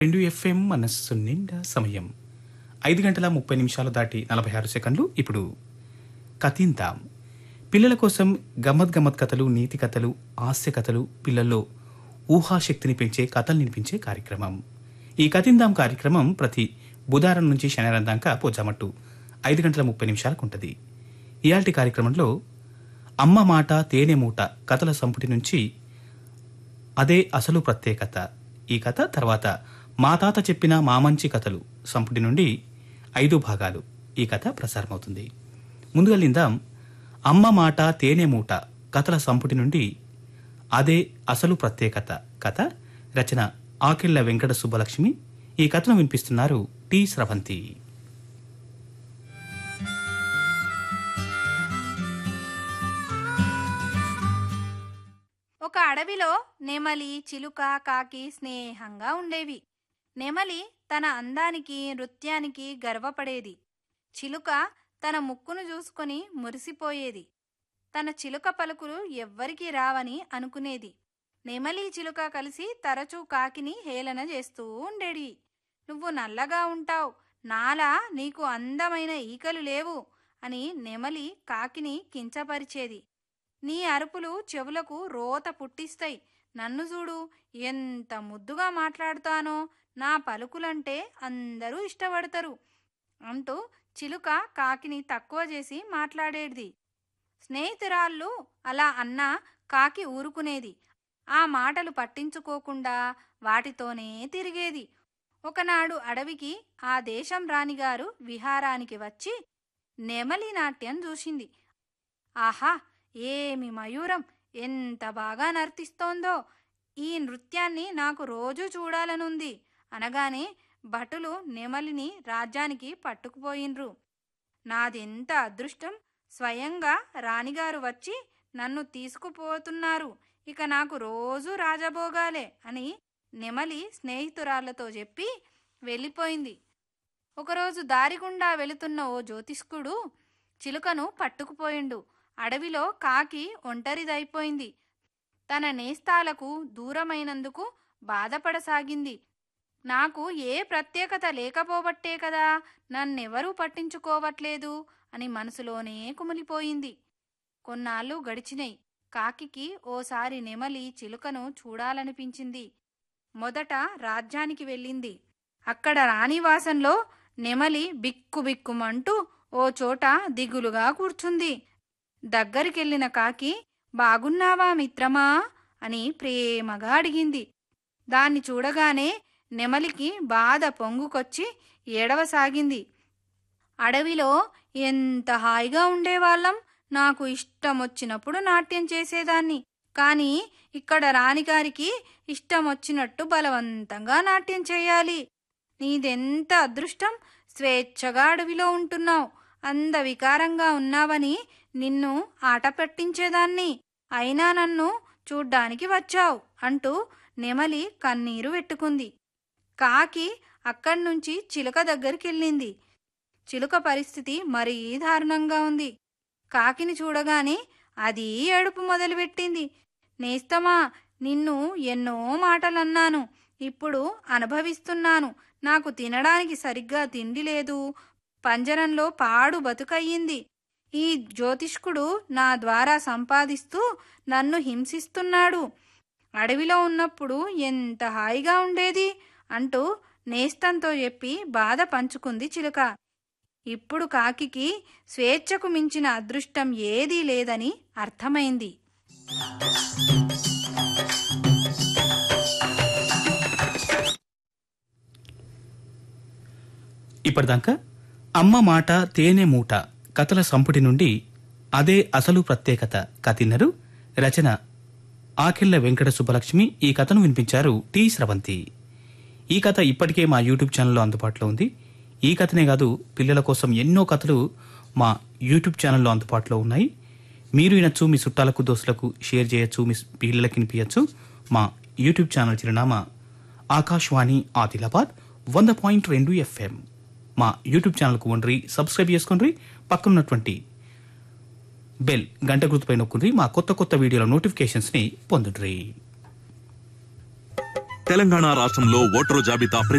రెండు ఎఫ్ఎం మనస్సు నిండా సమయం ఐదు గంటల ముప్పై నిమిషాలు దాటి నలభై ఆరు సెకండ్లు ఇప్పుడు కథింతాం పిల్లల కోసం గమ్మత్ గమ్మత్ కథలు నీతి కథలు హాస్య కథలు పిల్లల్లో ఊహాశక్తిని పెంచే కథలు వినిపించే కార్యక్రమం ఈ కథిందాం కార్యక్రమం ప్రతి బుధవారం నుంచి శనివారం దాకా పోజామట్టు ఐదు గంటల ముప్పై నిమిషాలకు ఉంటుంది ఇయాల్టి కార్యక్రమంలో అమ్మ మాట తేనె మూట కథల సంపుటి నుంచి అదే అసలు ప్రత్యేకత ఈ కథ తర్వాత మా తాత చెప్పిన మా మంచి కథలు సంపుటి నుండి ఐదు భాగాలు ఈ కథ ప్రసారమవుతుంది ముందుగా లిందాం అమ్మ మాట తేనె మూట కథల సంపుటి నుండి అదే అసలు ప్రత్యేకత కథ రచన ఆకిళ్ల వెంకట సుబ్బలక్ష్మి ఈ కథను వినిపిస్తున్నారు టి స్రవంతి ఒక అడవిలో నెమలి చిలుక కాకి స్నేహంగా ఉండేవి నెమలి తన అందానికి నృత్యానికి గర్వపడేది చిలుక తన ముక్కును చూసుకొని మురిసిపోయేది తన చిలుక పలుకులు ఎవ్వరికీ రావని అనుకునేది నెమలి చిలుక కలిసి తరచూ కాకిని హేళన చేస్తూ ఉండేది నువ్వు నల్లగా ఉంటావు నాలా నీకు అందమైన ఈకలు లేవు అని నెమలి కాకిని కించపరిచేది నీ అరుపులు చెవులకు రోత పుట్టిస్తాయి నన్ను చూడు ఎంత ముద్దుగా మాట్లాడుతానో నా పలుకులంటే అందరూ ఇష్టపడతారు అంటూ చిలుక కాకిని తక్కువ చేసి మాట్లాడేది స్నేహితురాళ్ళు అలా అన్నా కాకి ఊరుకునేది ఆ మాటలు పట్టించుకోకుండా వాటితోనే తిరిగేది ఒకనాడు అడవికి ఆ దేశం రాణిగారు విహారానికి వచ్చి నెమలి నాట్యం చూసింది ఆహా ఏమి మయూరం ఎంత బాగా నర్తిస్తోందో ఈ నృత్యాన్ని నాకు రోజూ చూడాలనుంది అనగానే భటులు నెమలిని రాజ్యానికి పట్టుకుపోయిన్రు నాదెంత అదృష్టం స్వయంగా రాణిగారు వచ్చి నన్ను తీసుకుపోతున్నారు ఇక నాకు రోజు రాజభోగాలే అని నెమలి స్నేహితురాళ్లతో చెప్పి వెళ్ళిపోయింది ఒకరోజు దారిగుండా వెళుతున్న ఓ జ్యోతిష్కుడు చిలుకను పట్టుకుపోయిండు అడవిలో కాకి ఒంటరిదైపోయింది తన నేస్తాలకు దూరమైనందుకు బాధపడసాగింది నాకు ఏ ప్రత్యేకత లేకపోబట్టే కదా నన్నెవరూ పట్టించుకోవట్లేదు అని మనసులోనే కుమిలిపోయింది కొన్నాళ్ళు గడిచినాయి కాకికి ఓసారి నెమలి చిలుకను చూడాలనిపించింది మొదట రాజ్యానికి వెళ్ళింది అక్కడ రాణివాసంలో నెమలి బిక్కుబిక్కుమంటూ ఓ చోట దిగులుగా కూర్చుంది దగ్గరికెళ్ళిన కాకి బాగున్నావా మిత్రమా అని ప్రేమగా అడిగింది దాన్ని చూడగానే నెమలికి బాధ పొంగుకొచ్చి ఏడవసాగింది అడవిలో ఎంత హాయిగా ఉండేవాళ్ళం నాకు ఇష్టం వచ్చినప్పుడు నాట్యం చేసేదాన్ని కానీ ఇక్కడ రాణిగారికి ఇష్టం వచ్చినట్టు బలవంతంగా నాట్యం చేయాలి నీదెంత అదృష్టం స్వేచ్ఛగా అడవిలో ఉంటున్నావు అందవికారంగా ఉన్నావని నిన్ను ఆట పట్టించేదాన్ని అయినా నన్ను చూడ్డానికి వచ్చావు అంటూ నెమలి కన్నీరు పెట్టుకుంది కాకి అక్కడ్నుంచి చిలుక దగ్గరికెళ్ళింది చిలుక పరిస్థితి మరీ దారుణంగా ఉంది కాకిని చూడగానే అది ఏడుపు మొదలుపెట్టింది నేస్తమా నిన్ను ఎన్నో మాటలన్నాను ఇప్పుడు అనుభవిస్తున్నాను నాకు తినడానికి సరిగ్గా తిండి లేదు పంజరంలో పాడు బతుకయ్యింది ఈ జ్యోతిష్కుడు నా ద్వారా సంపాదిస్తూ నన్ను హింసిస్తున్నాడు అడవిలో ఉన్నప్పుడు ఎంత హాయిగా ఉండేది అంటూ నేస్తంతో చెప్పి బాధ పంచుకుంది చిలుక ఇప్పుడు కాకికి స్వేచ్ఛకు మించిన అదృష్టం ఏదీ లేదని అర్థమైంది ఇప్పటిదాకా అమ్మ మాట తేనె మూట కథల సంపుటి నుండి అదే అసలు ప్రత్యేకత కథిన్నరు రచన ఆకిళ్ల వెంకట సుబ్బలక్ష్మి ఈ కథను వినిపించారు టి స్రవంతి ఈ కథ ఇప్పటికే మా యూట్యూబ్ ఛానల్లో అందుబాటులో ఉంది ఈ కథనే కాదు పిల్లల కోసం ఎన్నో కథలు మా యూట్యూబ్ ఛానల్లో అందుబాటులో ఉన్నాయి మీరు వినొచ్చు మీ చుట్టాలకు దోస్తులకు షేర్ చేయొచ్చు మీ పిల్లలకి వినిపించచ్చు మా యూట్యూబ్ ఛానల్ చిరునామా ఆకాశవాణి ఆదిలాబాద్ వంద పాయింట్ రెండు ఎఫ్ఎం మా యూట్యూబ్ ఛానల్కు వండ్రి సబ్స్క్రైబ్ చేసుకోండి పక్కనున్నటువంటి బెల్ గంట గుర్తుపై నొక్కుండ్రి మా కొత్త కొత్త వీడియోల నోటిఫికేషన్స్ని పొందుడ్రి తెలంగాణ రాష్ట్రంలో ఓటరు జాబితా